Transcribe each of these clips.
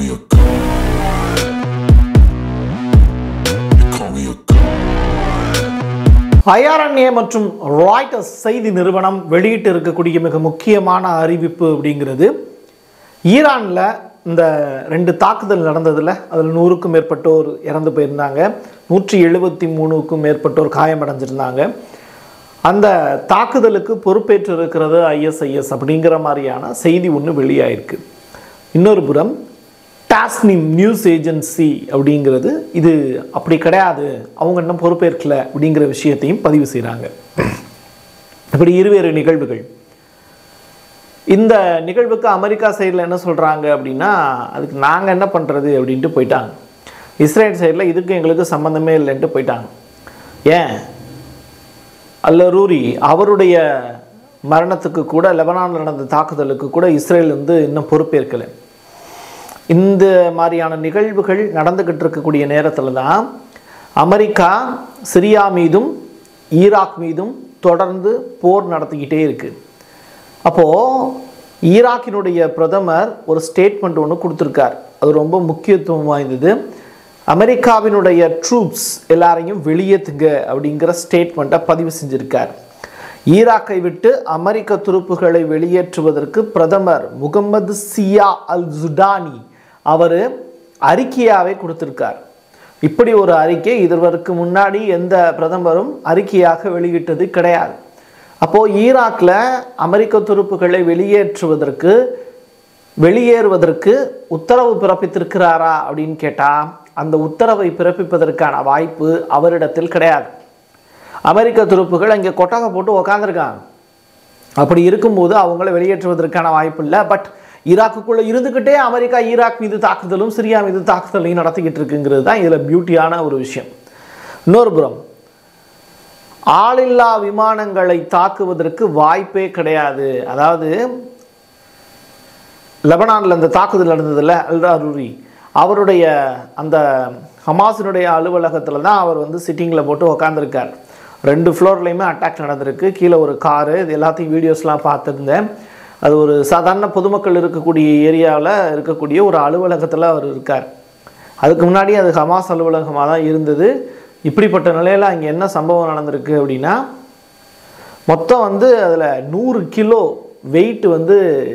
me a god. You call me a god. IRNA மற்றும் Reuters செய்தி நிறுவனம் வெளியிட்டு இருக்கக்கூடிய மிக முக்கியமான அறிவிப்பு அப்படிங்கிறது ஈரானில் இந்த ரெண்டு தாக்குதல் நடந்ததில் அதில் நூறுக்கும் மேற்பட்டோர் இறந்து போயிருந்தாங்க நூற்றி எழுபத்தி மூணுக்கும் மேற்பட்டோர் காயமடைஞ்சிருந்தாங்க அந்த தாக்குதலுக்கு பொறுப்பேற்று இருக்கிறது ஐஎஸ்ஐஎஸ் அப்படிங்கிற மாதிரியான செய்தி ஒன்று வெளியாயிருக்கு இன்னொரு புறம் டாஸ்னிம் நியூஸ் ஏஜென்சி அப்படிங்கிறது இது அப்படி கிடையாது அவங்க இன்னும் பொறுப்பேற்கல அப்படிங்கிற விஷயத்தையும் பதிவு செய்கிறாங்க இப்படி இருவேறு நிகழ்வுகள் இந்த நிகழ்வுக்கு அமெரிக்கா சைடில் என்ன சொல்கிறாங்க அப்படின்னா அதுக்கு நாங்கள் என்ன பண்ணுறது அப்படின்ட்டு போயிட்டாங்க இஸ்ரேல் சைடில் இதுக்கு எங்களுக்கு சம்மந்தமே இல்லைன்ட்டு போயிட்டாங்க ஏன் அல்லரூரி அவருடைய மரணத்துக்கு கூட லெபனானில் நடந்த தாக்குதலுக்கு கூட இஸ்ரேல் வந்து இன்னும் பொறுப்பேற்கலை இந்த மாதிரியான நிகழ்வுகள் நடந்துக்கிட்டு இருக்கக்கூடிய நேரத்தில் தான் அமெரிக்கா சிரியா மீதும் ஈராக் மீதும் தொடர்ந்து போர் நடத்திக்கிட்டே இருக்குது அப்போது ஈராக்கினுடைய பிரதமர் ஒரு ஸ்டேட்மெண்ட் ஒன்று கொடுத்துருக்கார் அது ரொம்ப முக்கியத்துவம் வாய்ந்தது அமெரிக்காவினுடைய ட்ரூப்ஸ் எல்லாரையும் வெளியேற்றுங்க அப்படிங்கிற ஸ்டேட்மெண்ட்டை பதிவு செஞ்சிருக்கார் ஈராக்கை விட்டு அமெரிக்க துருப்புகளை வெளியேற்றுவதற்கு பிரதமர் முகமது சியா அல் ஜுடானி அவர் அறிக்கையாவே கொடுத்திருக்கார் இப்படி ஒரு அறிக்கை இதற்கு முன்னாடி எந்த பிரதமரும் அறிக்கையாக வெளியிட்டது கிடையாது அப்போது ஈராக்கில் அமெரிக்க துருப்புகளை வெளியேற்றுவதற்கு வெளியேறுவதற்கு உத்தரவு பிறப்பித்திருக்கிறாரா அப்படின்னு கேட்டால் அந்த உத்தரவை பிறப்பிப்பதற்கான வாய்ப்பு அவரிடத்தில் கிடையாது அமெரிக்க துருப்புகள் அங்கே கொட்டகை போட்டு உக்காந்துருக்காங்க அப்படி இருக்கும்போது அவங்கள வெளியேற்றுவதற்கான வாய்ப்பு இல்லை பட் ஈராக்குக்குள்ளே இருந்துக்கிட்டே அமெரிக்கா ஈராக் மீது தாக்குதலும் சிரியா மீது தாக்குதலையும் நடத்திக்கிட்டு இருக்குங்கிறது தான் இதில் பியூட்டியான ஒரு விஷயம் இன்னொரு புறம் ஆளில்லா விமானங்களை தாக்குவதற்கு வாய்ப்பே கிடையாது அதாவது லெபனானில் அந்த தாக்குதல் நடந்ததில்ல அல்தாரூரி அவருடைய அந்த ஹமாஸினுடைய அலுவலகத்தில் தான் அவர் வந்து சிட்டிங்கில் போட்டு உக்காந்துருக்கார் ரெண்டு ஃப்ளோர்லேயுமே அட்டாக் நடந்திருக்கு கீழே ஒரு காரு இது எல்லாத்தையும் வீடியோஸ்லாம் பார்த்துருந்தேன் அது ஒரு சாதாரண பொதுமக்கள் இருக்கக்கூடிய ஏரியாவில் இருக்கக்கூடிய ஒரு அலுவலகத்தில் அவர் இருக்கார் அதுக்கு முன்னாடி அது ஹமாஸ் அலுவலகமாக தான் இருந்தது இப்படிப்பட்ட நிலையில் அங்கே என்ன சம்பவம் நடந்திருக்கு அப்படின்னா மொத்தம் வந்து அதில் நூறு கிலோ வெயிட் வந்து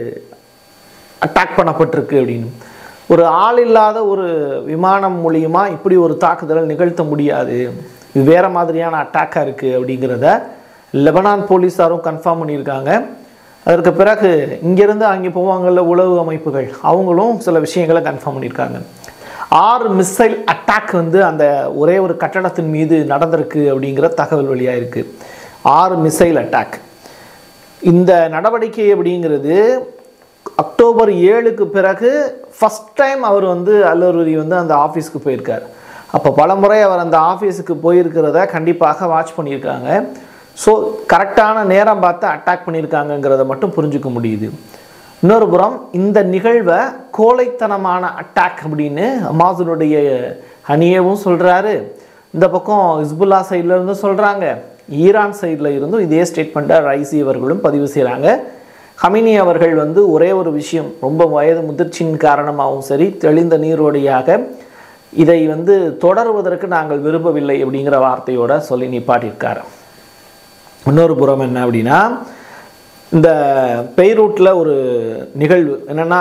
அட்டாக் பண்ணப்பட்டிருக்கு அப்படின்னு ஒரு ஆள் இல்லாத ஒரு விமானம் மூலியமா இப்படி ஒரு தாக்குதலை நிகழ்த்த முடியாது இது வேற மாதிரியான அட்டாக்காக இருக்குது அப்படிங்கிறத லெபனான் போலீஸாரும் கன்ஃபார்ம் பண்ணியிருக்காங்க அதற்கு பிறகு இங்கேருந்து அங்கே போவாங்கள்ல உளவு அமைப்புகள் அவங்களும் சில விஷயங்களை கன்ஃபார்ம் பண்ணியிருக்காங்க ஆறு மிசைல் அட்டாக் வந்து அந்த ஒரே ஒரு கட்டடத்தின் மீது நடந்திருக்கு அப்படிங்கிற தகவல் வெளியாயிருக்கு ஆறு மிசைல் அட்டாக் இந்த நடவடிக்கை அப்படிங்கிறது அக்டோபர் ஏழுக்கு பிறகு ஃபஸ்ட் டைம் அவர் வந்து அல்லூரி வந்து அந்த ஆஃபீஸ்க்கு போயிருக்கார் அப்போ பலமுறை அவர் அந்த ஆஃபீஸுக்கு போயிருக்கிறத கண்டிப்பாக வாட்ச் பண்ணியிருக்காங்க ஸோ கரெக்டான நேரம் பார்த்து அட்டாக் பண்ணியிருக்காங்கங்கிறத மட்டும் புரிஞ்சுக்க முடியுது இன்னொரு புறம் இந்த நிகழ்வை கோழைத்தனமான அட்டாக் அப்படின்னு அமாசனுடைய ஹனியவும் சொல்கிறாரு இந்த பக்கம் ஹிஸ்புல்லா சைடில் இருந்து சொல்கிறாங்க ஈரான் சைடில் இருந்தும் இதே ஸ்டேட்மெண்ட்டை ரைசி அவர்களும் பதிவு செய்கிறாங்க ஹமினி அவர்கள் வந்து ஒரே ஒரு விஷயம் ரொம்ப வயது முதிர்ச்சியின் காரணமாகவும் சரி தெளிந்த நீரோடையாக இதை வந்து தொடருவதற்கு நாங்கள் விரும்பவில்லை அப்படிங்கிற வார்த்தையோட சொல்லி நிப்பாட்டியிருக்காரு இன்னொரு புறம் என்ன அப்படின்னா இந்த பெய்ரூட்டில் ஒரு நிகழ்வு என்னென்னா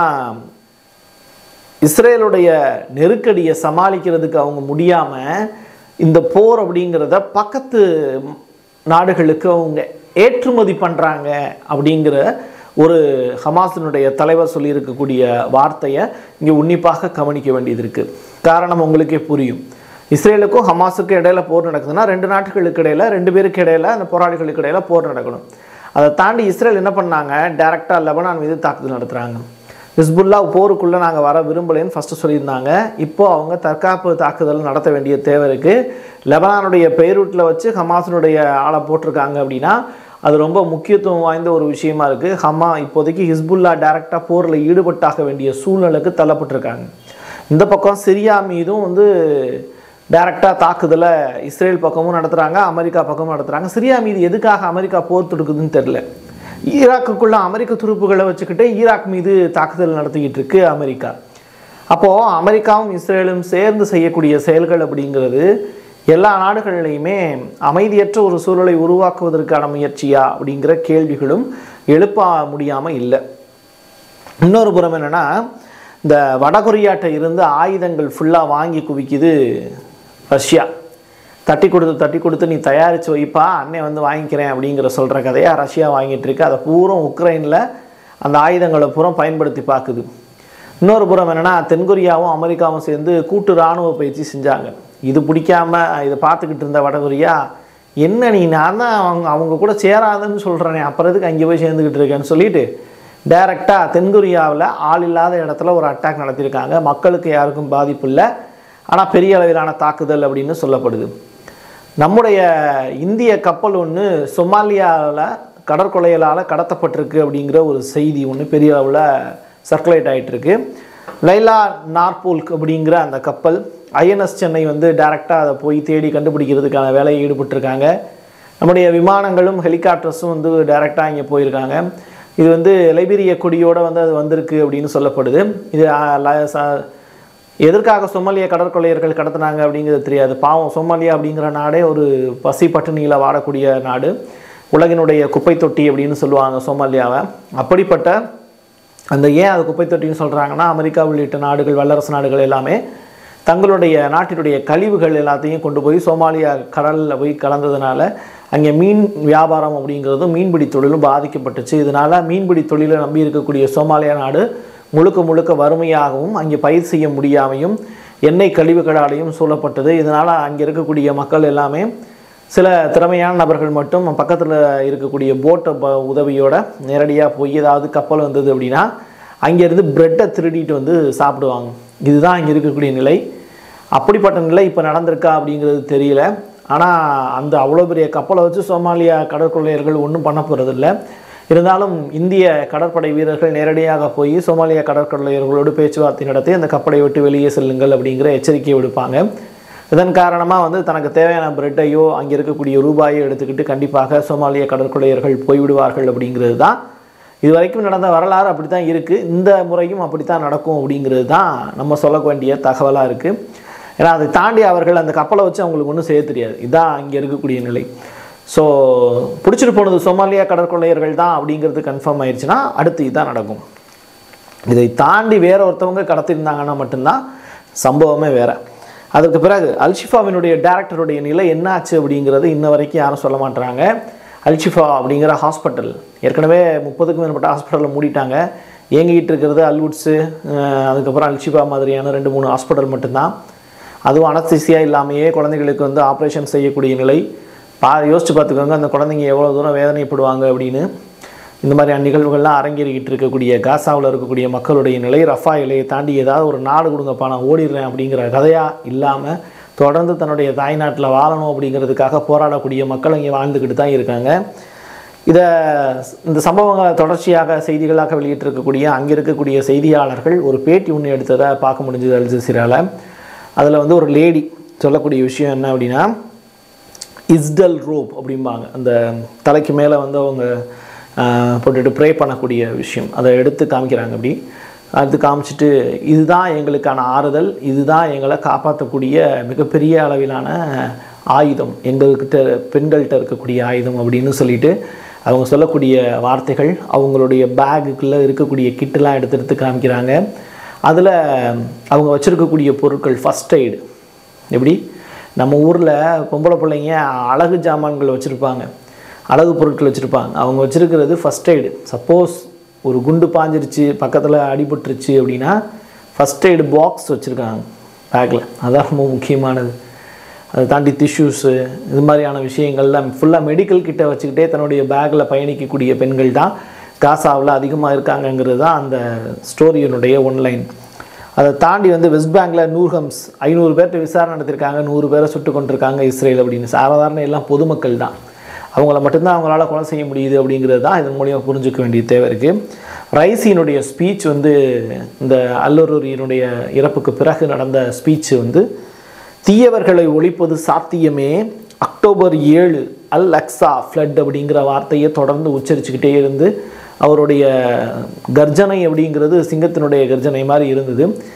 இஸ்ரேலுடைய நெருக்கடியை சமாளிக்கிறதுக்கு அவங்க முடியாமல் இந்த போர் அப்படிங்கிறத பக்கத்து நாடுகளுக்கு அவங்க ஏற்றுமதி பண்ணுறாங்க அப்படிங்கிற ஒரு ஹமாஸினுடைய தலைவர் சொல்லியிருக்கக்கூடிய வார்த்தையை இங்கே உன்னிப்பாக கவனிக்க வேண்டியது இருக்குது காரணம் உங்களுக்கே புரியும் இஸ்ரேலுக்கும் ஹமாஸுக்கும் இடையில போர் நடக்குதுன்னா ரெண்டு நாட்டுகளுக்கு இடையில ரெண்டு பேருக்கு இடையில அந்த போராளிகளுக்கு இடையில போர் நடக்கணும் அதை தாண்டி இஸ்ரேல் என்ன பண்ணாங்க டைரெக்டாக லெபனான் மீது தாக்குதல் நடத்துகிறாங்க ஹிஸ்புல்லா போருக்குள்ளே நாங்கள் வர விரும்பலைன்னு ஃபஸ்ட்டு சொல்லியிருந்தாங்க இப்போ அவங்க தற்காப்பு தாக்குதல் நடத்த வேண்டிய தேவை இருக்குது லெபனானுடைய பெய்ரூட்டில் வச்சு ஹமாஸினுடைய ஆளை போட்டிருக்காங்க அப்படின்னா அது ரொம்ப முக்கியத்துவம் வாய்ந்த ஒரு விஷயமா இருக்குது ஹமா இப்போதைக்கு ஹிஸ்புல்லா டைரெக்டாக போரில் ஈடுபட்டாக வேண்டிய சூழ்நிலைக்கு தள்ளப்பட்டிருக்காங்க இந்த பக்கம் சிரியா மீதும் வந்து டைரெக்டாக தாக்குதலை இஸ்ரேல் பக்கமும் நடத்துகிறாங்க அமெரிக்கா பக்கமும் நடத்துகிறாங்க சிரியா மீது எதுக்காக அமெரிக்கா போர் தொடுக்குதுன்னு தெரில ஈராக்குக்குள்ள அமெரிக்க துருப்புகளை வச்சுக்கிட்டு ஈராக் மீது தாக்குதல் நடத்திக்கிட்டு இருக்கு அமெரிக்கா அப்போது அமெரிக்காவும் இஸ்ரேலும் சேர்ந்து செய்யக்கூடிய செயல்கள் அப்படிங்கிறது எல்லா நாடுகள்லையுமே அமைதியற்ற ஒரு சூழலை உருவாக்குவதற்கான முயற்சியா அப்படிங்கிற கேள்விகளும் எழுப்ப முடியாமல் இல்லை இன்னொரு புறம் என்னென்னா இந்த வடகொரியாட்ட இருந்து ஆயுதங்கள் ஃபுல்லாக வாங்கி குவிக்குது ரஷ்யா தட்டி கொடுத்து தட்டி கொடுத்து நீ தயாரித்து வைப்பா அண்ணன் வந்து வாங்கிக்கிறேன் அப்படிங்கிற சொல்கிற கதையாக ரஷ்யா வாங்கிட்டு இருக்கு அதை பூரா உக்ரைனில் அந்த ஆயுதங்களை பூரா பயன்படுத்தி பார்க்குது இன்னொரு புறம் என்னென்னா தென்கொரியாவும் அமெரிக்காவும் சேர்ந்து கூட்டு இராணுவ பயிற்சி செஞ்சாங்க இது பிடிக்காம இதை பார்த்துக்கிட்டு இருந்த வடகொரியா என்ன நீ நான் தான் அவங்க அவங்க கூட சேராதுன்னு சொல்கிறேனே அப்புறம் எதுக்கு அங்கே போய் சேர்ந்துக்கிட்டு இருக்கேன்னு சொல்லிட்டு டைரெக்டாக தென்கொரியாவில் ஆள் இல்லாத இடத்துல ஒரு அட்டாக் நடத்தியிருக்காங்க மக்களுக்கு யாருக்கும் பாதிப்பு இல்லை ஆனால் பெரிய அளவிலான தாக்குதல் அப்படின்னு சொல்லப்படுது நம்முடைய இந்திய கப்பல் ஒன்று சொமாலியாவில் கடற்கொலைகளால் கடத்தப்பட்டிருக்கு அப்படிங்கிற ஒரு செய்தி ஒன்று பெரிய அளவில் சர்க்குலேட் ஆகிட்டுருக்கு லைலா நார்போல்க் அப்படிங்கிற அந்த கப்பல் ஐஎன்எஸ் சென்னை வந்து டைரெக்டாக அதை போய் தேடி கண்டுபிடிக்கிறதுக்கான வேலையை ஈடுபட்டிருக்காங்க நம்முடைய விமானங்களும் ஹெலிகாப்டர்ஸும் வந்து டைரெக்டாக இங்கே போயிருக்காங்க இது வந்து லைபீரிய கொடியோடு வந்து அது வந்திருக்கு அப்படின்னு சொல்லப்படுது இது ஆ, ல- ச- எதற்காக சொமாலிய கடற்கொள்ளையர்கள் கடத்தினாங்க அப்படிங்கிறது தெரியாது பாவம் சோமாலியா அப்படிங்கிற நாடே ஒரு பசி பட்டினியில் வாடக்கூடிய நாடு உலகினுடைய குப்பை தொட்டி அப்படின்னு சொல்லுவாங்க சோமாலியாவை அப்படிப்பட்ட அந்த ஏன் அது குப்பை தொட்டின்னு சொல்கிறாங்கன்னா அமெரிக்கா உள்ளிட்ட நாடுகள் வல்லரசு நாடுகள் எல்லாமே தங்களுடைய நாட்டினுடைய கழிவுகள் எல்லாத்தையும் கொண்டு போய் சோமாலியா கடலில் போய் கலந்ததுனால அங்கே மீன் வியாபாரம் அப்படிங்கிறதும் மீன்பிடி தொழிலும் பாதிக்கப்பட்டுச்சு இதனால் மீன்பிடி தொழிலை நம்பி இருக்கக்கூடிய சோமாலியா நாடு முழுக்க முழுக்க வறுமையாகவும் அங்கே பயிர் செய்ய முடியாமையும் எண்ணெய் கழிவுகளாலையும் சூழப்பட்டது இதனால் அங்கே இருக்கக்கூடிய மக்கள் எல்லாமே சில திறமையான நபர்கள் மட்டும் பக்கத்தில் இருக்கக்கூடிய போட்டை ப உதவியோட நேரடியாக போய் ஏதாவது கப்பல் வந்தது அப்படின்னா அங்கேருந்து பிரெட்டை திருடிட்டு வந்து சாப்பிடுவாங்க இதுதான் இங்கே இருக்கக்கூடிய நிலை அப்படிப்பட்ட நிலை இப்போ நடந்திருக்கா அப்படிங்கிறது தெரியல ஆனால் அந்த அவ்வளோ பெரிய கப்பலை வச்சு சோமாலியா கடற்கொள்ளையர்கள் ஒன்றும் பண்ண போகிறதில்ல இருந்தாலும் இந்திய கடற்படை வீரர்கள் நேரடியாக போய் சோமாலியா கடற்கொள்ளையர்களோடு பேச்சுவார்த்தை நடத்தி அந்த கப்பலை விட்டு வெளியே செல்லுங்கள் அப்படிங்கிற எச்சரிக்கையை விடுப்பாங்க இதன் காரணமாக வந்து தனக்கு தேவையான பிரெட்டையோ அங்கே இருக்கக்கூடிய ரூபாயோ எடுத்துக்கிட்டு கண்டிப்பாக சோமாலிய கடற்கொள்ளையர்கள் போய்விடுவார்கள் அப்படிங்கிறது தான் இது வரைக்கும் நடந்த வரலாறு அப்படி தான் இருக்குது இந்த முறையும் அப்படி தான் நடக்கும் அப்படிங்கிறது தான் நம்ம சொல்ல வேண்டிய தகவலாக இருக்குது ஏன்னா அதை தாண்டி அவர்கள் அந்த கப்பலை வச்சு அவங்களுக்கு ஒன்றும் செய்ய தெரியாது இதுதான் இங்கே இருக்கக்கூடிய நிலை ஸோ பிடிச்சிட்டு போனது சோமாலியா கடற்கொள்ளையர்கள் தான் அப்படிங்கிறது கன்ஃபார்ம் ஆயிடுச்சுன்னா அடுத்து இதுதான் நடக்கும் இதை தாண்டி வேற ஒருத்தவங்க கடத்திருந்தாங்கன்னா மட்டும்தான் சம்பவமே வேற அதற்கு பிறகு அல்ஷிஃபாவினுடைய டேரக்டருடைய நிலை என்ன ஆச்சு அப்படிங்கிறது இன்ன வரைக்கும் யாரும் சொல்ல மாட்டாங்க அல்ஷிஃபா அப்படிங்கிற ஹாஸ்பிட்டல் ஏற்கனவே முப்பதுக்கும் மேற்பட்ட ஹாஸ்பிட்டலில் மூடிட்டாங்க இயங்கிட்டு இருக்கிறது அல்வுட்ஸு அஹ், அதுக்கப்புறம் அல்ஷிஃபா மாதிரியான ரெண்டு மூணு ஹாஸ்பிட்டல் மட்டும்தான் அதுவும் அனஸ்தீசியா இல்லாமையே குழந்தைகளுக்கு வந்து ஆப்ரேஷன் செய்யக்கூடிய நிலை பா யோசிச்சு பார்த்துக்கோங்க அந்த குழந்தைங்க எவ்வளோ தூரம் வேதனைப்படுவாங்க அப்படின்னு இந்த மாதிரியான நிகழ்வுகள்லாம் அரங்கேறிக்கிட்டு இருக்கக்கூடிய காசாவில் இருக்கக்கூடிய மக்களுடைய நிலை ரஃபா இலையை தாண்டி ஏதாவது ஒரு நாடு கொடுங்கப்பா நான் ஓடிடுறேன் அப்படிங்கிற கதையாக இல்லாமல் தொடர்ந்து தன்னுடைய தாய்நாட்டில் வாழணும் அப்படிங்கிறதுக்காக போராடக்கூடிய மக்கள் இங்கே வாழ்ந்துக்கிட்டு தான் இருக்காங்க இதை இந்த சம்பவங்களை தொடர்ச்சியாக செய்திகளாக வெளியிட்டிருக்கக்கூடிய அங்கே இருக்கக்கூடிய செய்தியாளர்கள் ஒரு பேட்டி ஒன்று எடுத்ததை பார்க்க முடிஞ்சது அல் ஜசீரால அதில் வந்து ஒரு லேடி சொல்லக்கூடிய விஷயம் என்ன அப்படின்னா இஸ்டல் ரோப் அப்படிம்பாங்க அந்த தலைக்கு மேலே வந்து அவங்க ஆஹ், போட்டுட்டு ப்ரே பண்ணக்கூடிய விஷயம் அதை எடுத்து காமிக்கிறாங்க அப்படி அது காமிச்சிட்டு இதுதான் எங்களுக்கான ஆறுதல் இதுதான் எங்களை காப்பாற்றக்கூடிய மிகப்பெரிய அளவிலான ஆயுதம் எங்கள்கிட்ட பெண்கள்கிட்ட இருக்கக்கூடிய ஆயுதம் அப்படின்னு சொல்லிட்டு அவங்க சொல்லக்கூடிய வார்த்தைகள் அவங்களுடைய பேகுக்குள்ளே இருக்கக்கூடிய கிட்டெல்லாம் எடுத்து எடுத்து காமிக்கிறாங்க அதில் அவங்க வச்சுருக்கக்கூடிய பொருட்கள் ஃபஸ்ட் எய்டு எப்படி நம்ம ஊரில் பொம்பளை பிள்ளைங்க அழகு ஜாமான்கள் வச்சுருப்பாங்க அழகு பொருட்கள் வச்சுருப்பாங்க அவங்க வச்சுருக்கிறது ஃபஸ்ட் எய்டு சப்போஸ் ஒரு குண்டு பாஞ்சிருச்சு பக்கத்தில் அடிபட்டுருச்சு அப்படின்னா ஃபஸ்ட் எய்டு பாக்ஸ் வச்சுருக்காங்க பேக்கில் அதான் ரொம்ப முக்கியமானது அதை தாண்டி டிஷ்யூஸு இது மாதிரியான விஷயங்கள்லாம் ஃபுல்லாக மெடிக்கல் கிட்ட வச்சுக்கிட்டே தன்னுடைய பேக்கில் பயணிக்கக்கூடிய பெண்கள் தான் காசாவில் அதிகமாக இருக்காங்கங்கிறது தான் அந்த ஸ்டோரியினுடைய ஒன்லைன் அதை தாண்டி வந்து வெஸ்ட் பேங்கில் நூர்ஹம்ஸ் ஐநூறு பேர்கிட்ட விசாரணை நடத்திருக்காங்க நூறு பேரை சுட்டு கொண்டிருக்காங்க இஸ்ரேல் அப்படின்னு சாதாரண எல்லாம் பொதுமக்கள் தான் அவங்கள மட்டும்தான் அவங்களால கொலை செய்ய முடியுது அப்படிங்கிறது தான் இதன் மூலியமாக புரிஞ்சுக்க வேண்டிய தேவை இருக்குது ரைசியினுடைய ஸ்பீச் வந்து இந்த அல்லூரியினுடைய இறப்புக்கு பிறகு நடந்த ஸ்பீச் வந்து தீயவர்களை ஒழிப்பது சாத்தியமே அக்டோபர் ஏழு அல் அக்ஸா ஃப்ளட் அப்படிங்கிற வார்த்தையை தொடர்ந்து உச்சரிச்சுக்கிட்டே இருந்து அவருடைய கர்ஜனை அப்படிங்கிறது சிங்கத்தினுடைய கர்ஜனை மாதிரி இருந்தது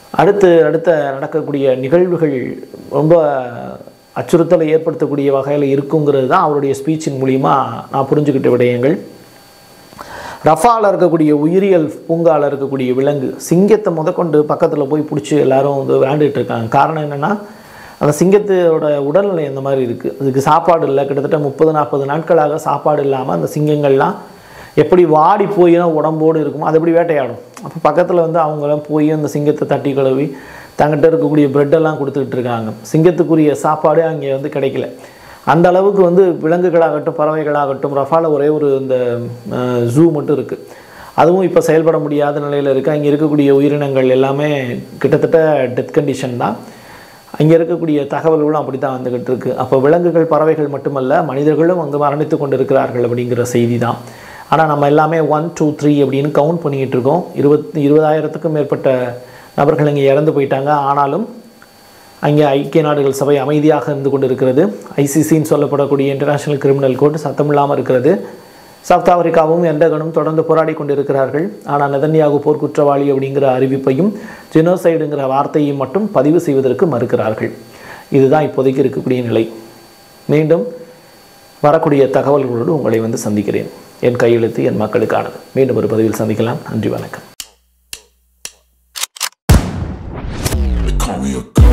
அடுத்து அடுத்த நடக்கக்கூடிய நிகழ்வுகள் ரொம்ப அச்சுறுத்தலை ஏற்படுத்தக்கூடிய வகையில் இருக்குங்கிறது தான் அவருடைய ஸ்பீச்சின் மூலிமா நான் புரிஞ்சுக்கிட்ட விடயங்கள் ரஃபாவில் இருக்கக்கூடிய உயிரியல் பூங்காவில் இருக்கக்கூடிய விலங்கு சிங்கத்தை முதற்கொண்டு பக்கத்தில் போய் பிடிச்சி எல்லாரும் வந்து விளையாண்டுட்டு இருக்காங்க காரணம் என்னென்னா அந்த சிங்கத்தோட உடல்நிலை அந்த மாதிரி இருக்குது அதுக்கு சாப்பாடு இல்லை கிட்டத்தட்ட முப்பது நாற்பது நாட்களாக சாப்பாடு இல்லாமல் அந்த சிங்கங்கள்லாம் எப்படி வாடி போயினா உடம்போடு இருக்குமோ அது எப்படி வேட்டையாடும் அப்போ பக்கத்தில் வந்து அவங்களாம் போய் அந்த சிங்கத்தை தட்டி கழுவி தங்கிட்ட இருக்கக்கூடிய பிரெட்டெல்லாம் கொடுத்துக்கிட்டு இருக்காங்க சிங்கத்துக்குரிய சாப்பாடு அங்கே வந்து கிடைக்கல அந்த அளவுக்கு வந்து விலங்குகளாகட்டும் பறவைகளாகட்டும் ரஃபால ஒரே ஒரு இந்த ஜூ மட்டும் இருக்குது அதுவும் இப்போ செயல்பட முடியாத நிலையில் இருக்குது அங்கே இருக்கக்கூடிய உயிரினங்கள் எல்லாமே கிட்டத்தட்ட டெத் கண்டிஷன் தான் அங்கே இருக்கக்கூடிய தகவல்களும் அப்படி தான் வந்துக்கிட்டு இருக்கு அப்போ விலங்குகள் பறவைகள் மட்டுமல்ல மனிதர்களும் அங்கே மரணித்து கொண்டு இருக்கிறார்கள் அப்படிங்கிற செய்தி தான் ஆனால் நம்ம எல்லாமே ஒன் டூ த்ரீ அப்படின்னு கவுண்ட் பண்ணிக்கிட்டு இருக்கோம் இருபத்தி இருபதாயிரத்துக்கும் மேற்பட்ட நபர்கள் இங்கே இறந்து போயிட்டாங்க ஆனாலும் அங்கே ஐக்கிய நாடுகள் சபை அமைதியாக இருந்து கொண்டு இருக்கிறது ஐசிசின்னு சொல்லப்படக்கூடிய இன்டர்நேஷனல் கிரிமினல் கோர்ட் சத்தமில்லாமல் இருக்கிறது சவுத் ஆப்பிரிக்காவும் எண்டகனும் தொடர்ந்து போராடி கொண்டிருக்கிறார்கள் ஆனால் நெதன்யாகு போர்க்குற்றவாளி அப்படிங்கிற அறிவிப்பையும் ஜெனோசைடுங்கிற வார்த்தையும் மட்டும் பதிவு செய்வதற்கு மறுக்கிறார்கள் இதுதான் இப்போதைக்கு இருக்கக்கூடிய நிலை மீண்டும் வரக்கூடிய தகவல்களோடு உங்களை வந்து சந்திக்கிறேன் என் கையெழுத்து என் மக்களுக்கானது மீண்டும் ஒரு பதிவில் சந்திக்கலாம் நன்றி வணக்கம் They call me a god.